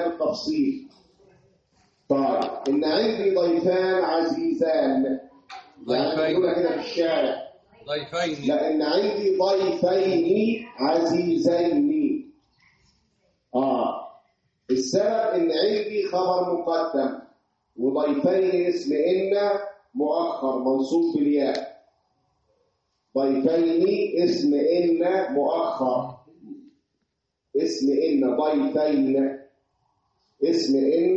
في التفصيل طيب إن عندي ضيفان عزيزان يعني ضيفين. يقولها كده في الشارع ضيفين لأن عندي ضيفين عزيزين آه السبب إن عندي خبر مقدم وضيفين اسم إن مؤخر منصوب بالياء ضيفين اسم إن مؤخر اسم إن ضيفين اسم إن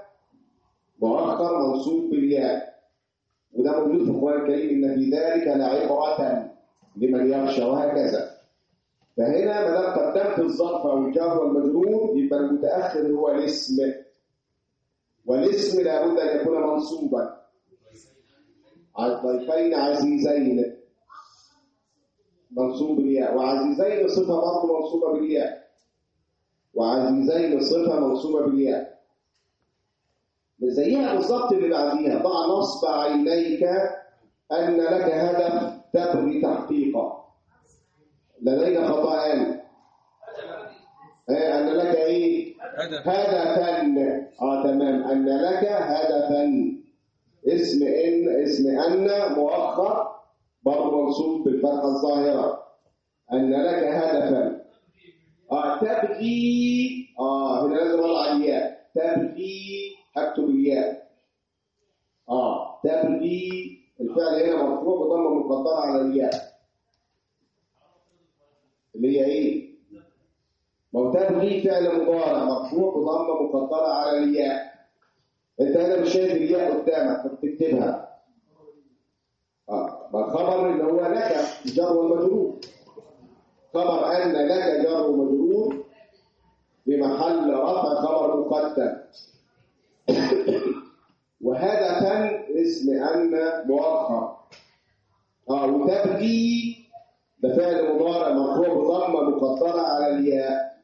مؤخر منصوب بالياء وده موجود في القرآن الكريم إن في ذلك لعبرة لمن يخشى وهكذا فهنا ما دام قدمت الظرف أو الجار والمجرور يبقى المتأخر هو الاسم والاسم لابد أن يكون منصوبا على ضيفين عزيزين منصوب بالياء وعزيزين صفة برضه منصوبة بالياء وعزيزين صفة منصوبة بالياء زيها بالظبط اللي بعديها ضع نصب عينيك أن لك هدف تبغي تحقيقه لدينا خطأان آه، أن لك إيه هدف هدفا اه تمام أن لك هدفا اسم إن اسم أن مؤخر برضه منصوب بالفتحة الظاهرة أن لك هدفا اه تبغي اه هنا لازم اضع الياء تبغي اكتب الياء اه تبغي الفعل هنا مرفوع بضمه مقدره على الياء اللي هي ايه ما هو تبغي فعل مضارع مرفوع بضمه مقدره على الياء انت هنا مش شايف الياء قدامك فبتكتبها اه ما الخبر اللي هو لك الجر والمجرور خبر أن لك جار ومجرور بمحل رفع خبر مقدم وهدفا اسم أن مؤخر اه وتبغي ده فعل مضارع مرفوع بضمه مقدره على الياء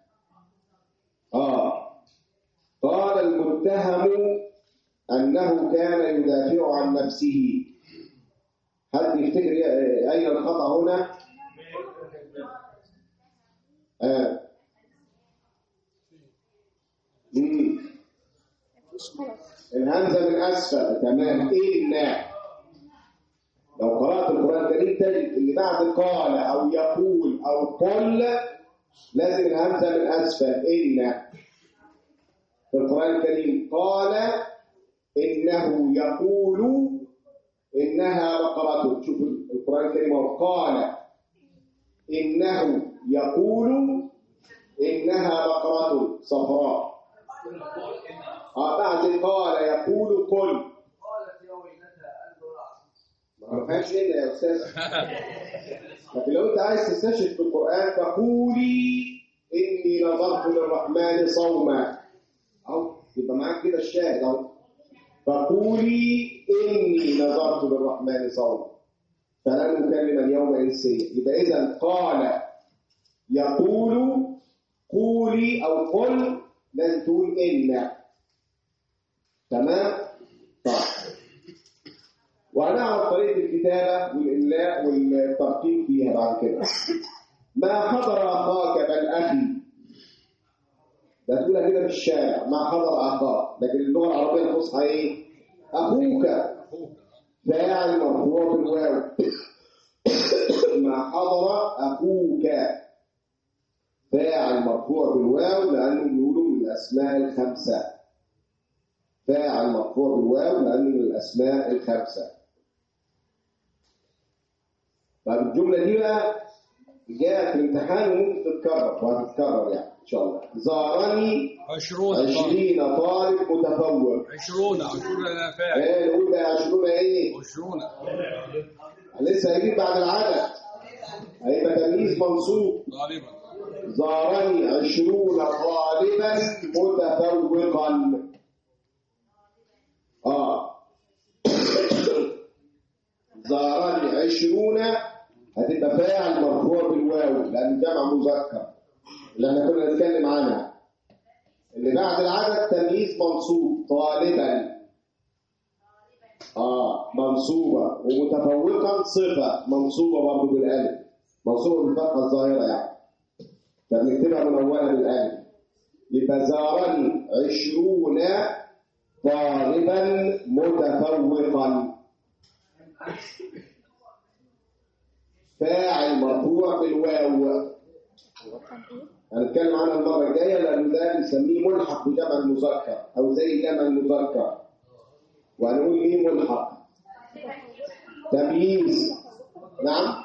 اه قال المتهم انه كان يدافع عن نفسه هل يفتكر اين الخطا هنا آه. مم. مفيش خلاص الهمزة من أسفل تمام إن لو قرأت القرآن الكريم تجد اللي بعد قال أو يقول أو قل لازم الهمزة من أسفل إن في القرآن الكريم قال إنه يقول إنها بقرة شوفوا القرآن الكريم هو قال إنه يقول إنها بقرة صفراء آه بعد قال يقول قل قالت يا ويلتى ألف ما فيهاش إلا يا أستاذ لكن لو أنت عايز تستشهد في القرآن فقولي إني نظرت للرحمن صوما أو يبقى معاك كده الشاهد أهو فقولي إني نظرت للرحمن صوما فلن أكلم اليوم إنسيا يبقى إذا قال يقول قولي أو قل لازم تقول إن تمام؟ طيب وهنعرف طريقة الكتابة والإملاء والترتيب فيها بعد كده ما حضر أخاك بل أخي ده تقولها كده في الشارع ما حضر أخاك لكن اللغة العربية الفصحى إيه؟ أخوك فاعل مرفوع بالواو ما حضر أخوك فاعل مرفوع بالواو لأنه بيقولوا من الأسماء الخمسة فاعل مرفوع بالواو لأنه من الأسماء الخمسة طيب الجملة دي بقى جاءت في الامتحان وممكن تتكرر وهتتكرر يعني إن شاء الله زارني عشرون طالب عشرين طالب متفوق عشرون عشرون أنا فاعل ايه نقول بقى عشرون ايه عشرون لسه هيجيب بعد العدد هيبقى تمييز منصوب طالبا زارني عشرون طالبا متفوقا اه زارني عشرون هتبقى فاعل مرفوع بالواو لأن جمع مذكر اللي احنا كنا نتكلم عنها اللي بعد العدد تمييز منصوب طالبا اه منصوبة ومتفوقا صفة منصوبة برضه بالألف منصوبة بالفتحة الظاهرة يعني فبنكتبها من أولها بالألف يبقى زارني عشرون طالبا متفوقا فاعل مرفوع بالواو هنتكلم عنها المره الجايه لانه ده بنسميه ملحق بجمع المذكر او زي جمع المذكر وهنقول ايه ملحق تمييز نعم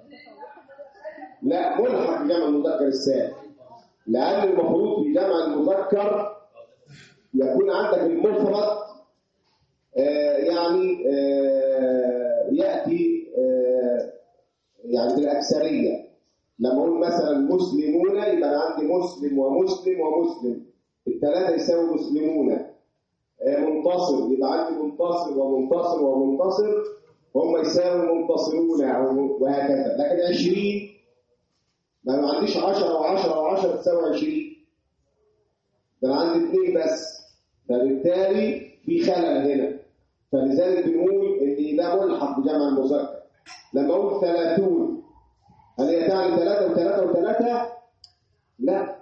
لا ملحق بجمع المذكر السالم لان المفروض في جمع المذكر يكون عندك المفرد آه، يعني آه، ياتي آه، يعني بالاكثريه لما اقول مثلا مسلمون يبقى انا عندي مسلم ومسلم ومسلم الثلاثه يساوي مسلمون آه، منتصر يبقى عندي منتصر ومنتصر ومنتصر هم يساوي منتصرون أو وهكذا لكن 20 ما ما عنديش 10 و10 و10 تساوي 20 ده انا عندي اثنين بس فبالتالي في خلل هنا فلذلك بنقول ان ده ملحق بجمع المذكر لما اقول 30 هل هي تعني 3 و3 و3 لا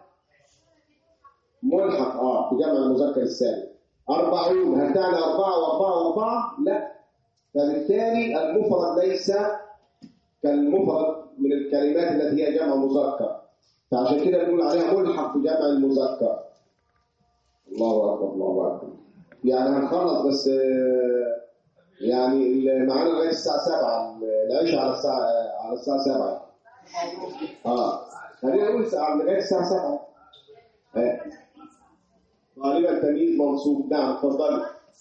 ملحق اه بجمع المذكر السالم 40 هل تعني 4 و4 و4 لا فبالتالي المفرد ليس كالمفرد من الكلمات التي هي جمع مذكر فعشان كده بنقول عليها ملحق بجمع المذكر الله اكبر الله اكبر يعني هنخلص بس آه، يعني ال- معانا لغايه الساعه 7 العشاء على الساعه على الساعه 7 اه خلينا نقول ساعه لغايه الساعه 7 آه. غالبا تمييز منصوب نعم اتفضل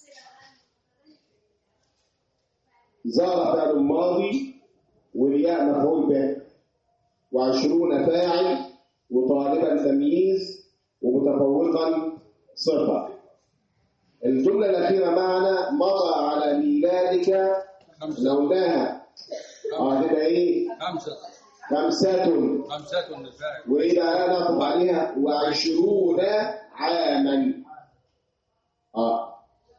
زار فعل ماضي والياء مفعول به وعشرون فاعل وطالبا تمييز ومتفوقا صفة الجملة الأخيرة معنا مضى على ميلادك خمسة لونها اه تبقى ايه خمسة خمسة خمسة الفاعل وإذا أنا نطلب عليها وعشرون عاما اه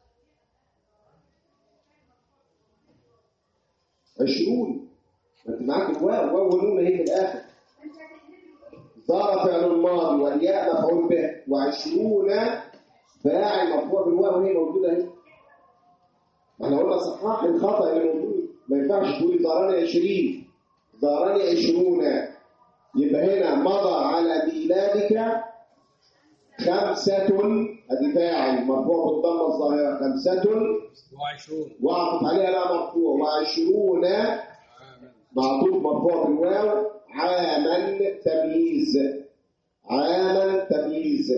عشرون ما انت معاك الواو واو ونون اهي في الاخر صار فعل الماضي والياء مفعول به وعشرون فاعل مرفوع بالواو وهي موجوده اهي ما احنا قلنا صحاح الخطا اللي موجود ما ينفعش تقولي زارني 20 زارني 20 يبقى هنا مضى على ميلادك خمسة ادي فاعل مرفوع بالضمه الظاهره خمسة وعشرون وعطف عليها لا مرفوع وعشرون عاما معطوف مرفوع بالواو عاما تمييز عاما تمييز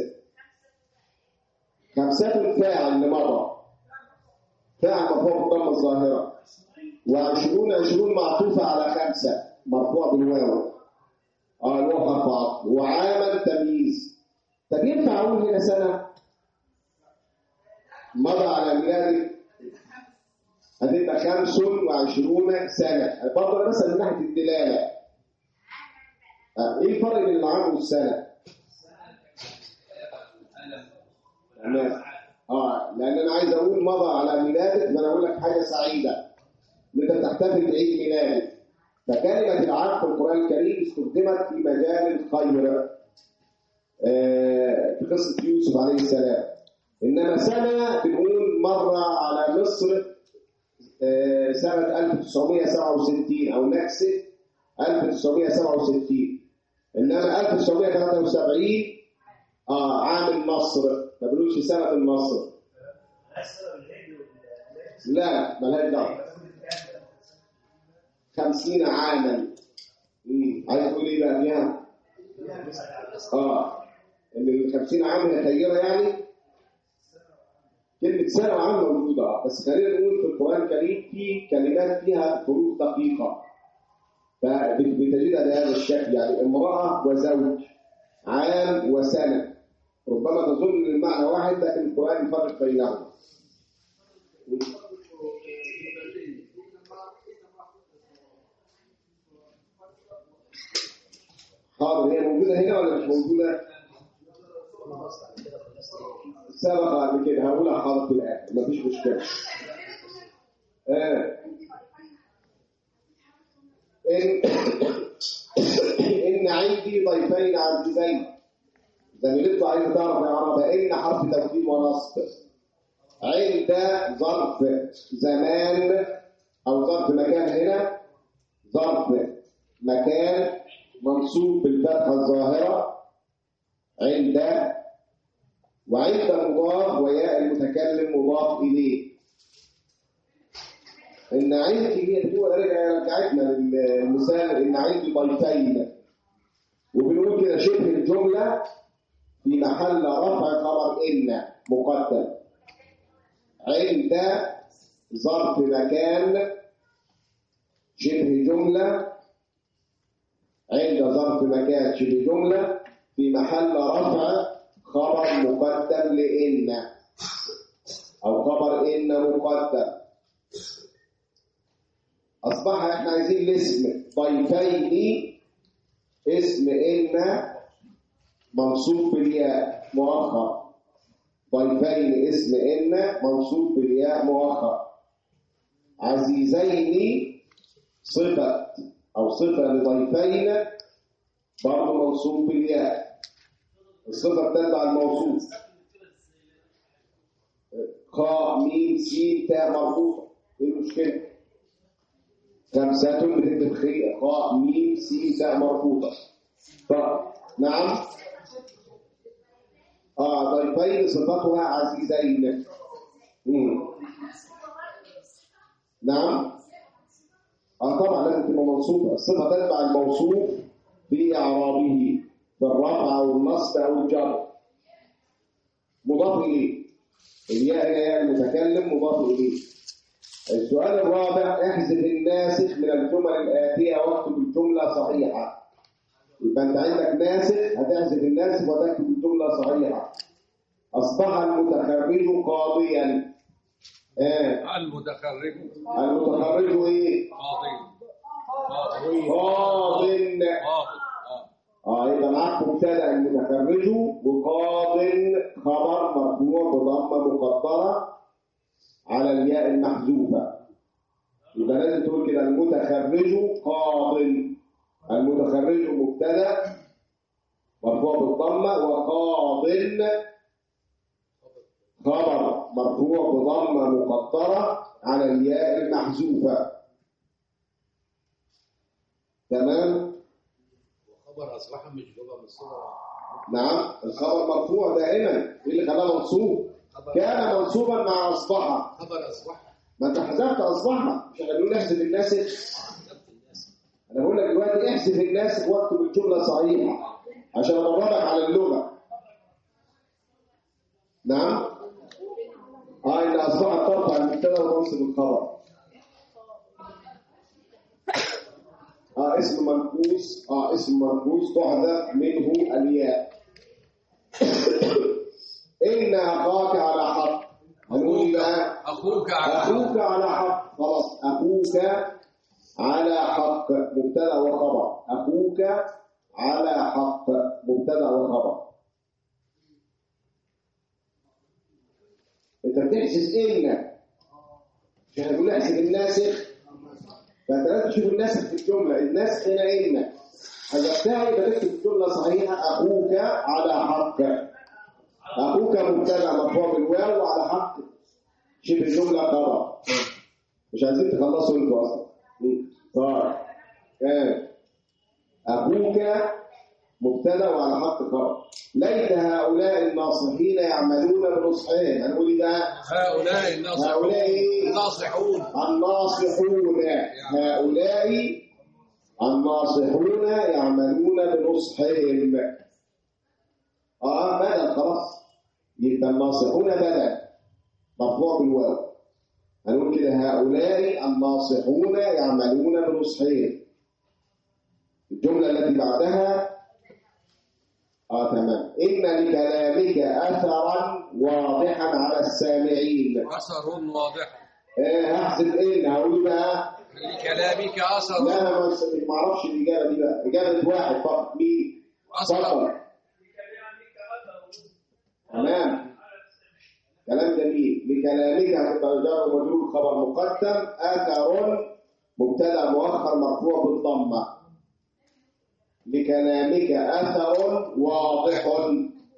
خمسة فاعل لمرة فاعل مرفوع بالضمة الظاهرة وعشرون عشرون معطوفة على خمسة مرفوع بالواو اه الواو حرف عطف وعاما تمييز طب ينفع اقول هنا سنة مضى على ميلاد هتبقى 25 سنة برضه أنا مثلا من ناحية الدلالة آه، ايه الفرق بين العام والسنة؟ تمام اه لان انا عايز اقول مضى على ميلادك فانا اقول لك حاجه سعيده ان انت تحتفل بعيد ميلادك فكلمه العام في القران الكريم استخدمت في مجال الخير آه، في قصه يوسف عليه السلام انما سنه بنقول مر على مصر آه، سنه 1967 او نكسه 1967 انما 1973 اه عام النصر ما بنقولش سنه النصر لا ملهاش دعوه 50 عاما مم. عايز تقول ايه بقى فيها؟ اه ان ال 50 عام هي خيره يعني كلمة سنة وعام موجودة آه، بس خلينا نقول في القرآن الكريم في كلمات فيها حروف دقيقة فبتجدها بهذا الشكل يعني امرأة وزوج عام وسنة ربما تظن ان المعنى واحد لكن القرآن يفرق بينهم حاضر هي موجودة هنا ولا مش موجودة؟ سبق قبل كده هقولها حاضر في الآخر مفيش مشكلة آه. إن إن عندي ضيفين عزيزين زميلتكم عايزه تعرف يا عرب ان حرف توكيد ونصب عند ظرف زمان او ظرف مكان هنا ظرف مكان منصوب بالفتحه الظاهره عند وعند مضاف وياء المتكلم مضاف اليه ان عندي هي بتقول رجع رجعتنا للمثال ان عندي ضيفين وبنقول كده شبه الجمله في محل رفع خبر ان مقدم عند ظرف مكان شبه جمله عند ظرف مكان شبه جمله في محل رفع خبر مقدم لان او خبر ان مقدم اصبح احنا عايزين الاسم ضيفين اسم ان منصوب بالياء مؤخر ضيفين اسم ان منصوب بالياء مؤخر عزيزين صفه او صفه لضيفين برضه منصوب بالياء الصفه بتتبع الموصوف خاء ميم سين تاء مرفوعه ايه المشكله خمسة بتكتب خي خاء ميم سين تاء مربوطة طب نعم اه ضيفين صفتها عزيزين مم. نعم اه طبعا لازم تبقى منصوبة الصفة تتبع الموصوف في إعرابه بالرفع أو النصب أو الجر مضاف إليه الياء هي المتكلم مضاف إليه السؤال الرابع احذف الناسخ من الجمل الآتية واكتب الجملة صحيحة يبقى أنت عندك ناسخ هتحذف الناسخ وتكتب الجملة صحيحة أصبح المتخرج قاضيا آه. المتخرج المتخرج إيه؟ قاضي قاضي قاض قاضي اه اه يبقى معاك مبتدا المتخرج وقاض خبر مرفوع بضمه مقدره على الياء المحذوفه يبقى لازم تقول كده المتخرج قاض المتخرج مبتدا مرفوع بالضمه وقاض خبر مرفوع بضمه مقدره على الياء المحذوفه تمام خبر اصبح مش جوه من الصوره نعم الخبر مرفوع دائما ايه اللي خلاه منصوب كان منصوبا مع اصبح خبر اصبح ما انت حذفت اصبح مش احنا بنقول احذف الناسخ حذفت الناس انا بقول لك دلوقتي احذف الناسخ واكتب الجمله صحيحه عشان ادربك على اللغه نعم اه ان اصبحت ترفع المبتدا وتنصب الخبر اه اسم منقوص اه اسم منقوص تحذف منه الياء ان اخاك على حق هنقول بقى اخوك على أخوك على حق خلاص أخوك على حق مبتدأ وخبر أخوك على حق مبتدأ وخبر أنت بتحسس إن مش احنا بنقول احسب الناسخ فأنت لازم تشوف الناسخ في الجملة الناسخ هنا إن حذفتها يبقى تكتب الجملة صحيحة أخوك على حق أخوك مبتدأ مرفوع بالواو وعلى حق شبه الجملة خبر مش عايزين تخلصوا انتوا اصلا طيب كان ابوك مبتدا وعلى حق خبر ليت هؤلاء الناصحين يعملون بنصحهم هنقول ايه بقى هؤلاء الناصحون هؤلاء إيه؟ الناصحون الناصحون هؤلاء الناصحون يعملون بنصحهم اه بدل خلاص يبقى الناصحون بدل مرفوع بالواو هنقول كده هؤلاء الناصحون يعملون بنصحهم الجملة التي بعدها اه تمام إن لكلامك أثرا واضحا على السامعين اثر واضح آه هحسب إن هقول بقى لكلامك اثر لا أنا ما ما أعرفش الإجابة دي بقى إجابة واحد فقط مين؟ اثر فقط تمام كلام جميل لكلامك هتبقى جار ومجرور خبر مقدم اثر مبتدا مؤخر مرفوع بالضمه لكلامك اثر واضح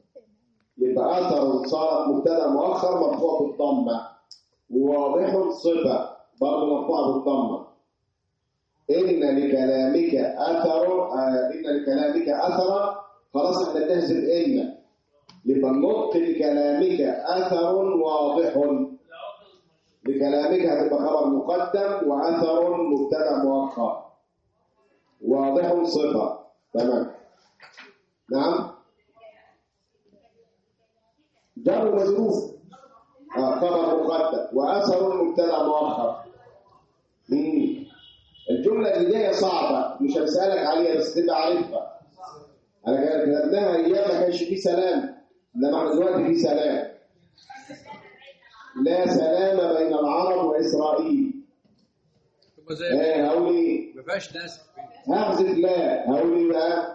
يبقى اثر صارت مبتدا مؤخر مرفوع بالضمه وواضح صفه برضه مرفوع بالضمه ان لكلامك اثر آه ان لكلامك اثرا خلاص احنا بنهزم ان يبقى النطق لكلامك اثر واضح لكلامك هتبقى خبر مقدم واثر مبتدا مؤخر واضح صفه تمام نعم جر مجرور آه خبر مقدم واثر مبتدا مؤخر مم. الجمله اللي جايه صعبه مش هسالك عليها بس تبقى عارفها انا كان كتبناها ايام ما كانش فيه سلام انما احنا دلوقتي في سلام لا سلام بين العرب واسرائيل تبقى زي ايه هقول ايه ما فيهاش ناس هحذف لا هقول ايه بقى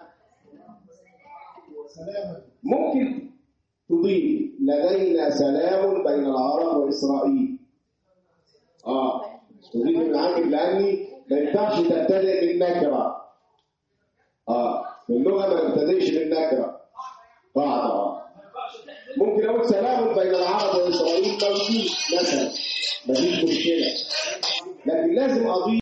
ممكن تضيف لدينا سلام بين العرب واسرائيل اه تضيف من عندك لاني ما ينفعش تبتدئ بالنكره اه في اللغه ما تبتدئش بالنكره قاعده اه ممكن اقول سلام بين العرب واسرائيل موجود مثلا مفيش مشكله لكن لازم اضيف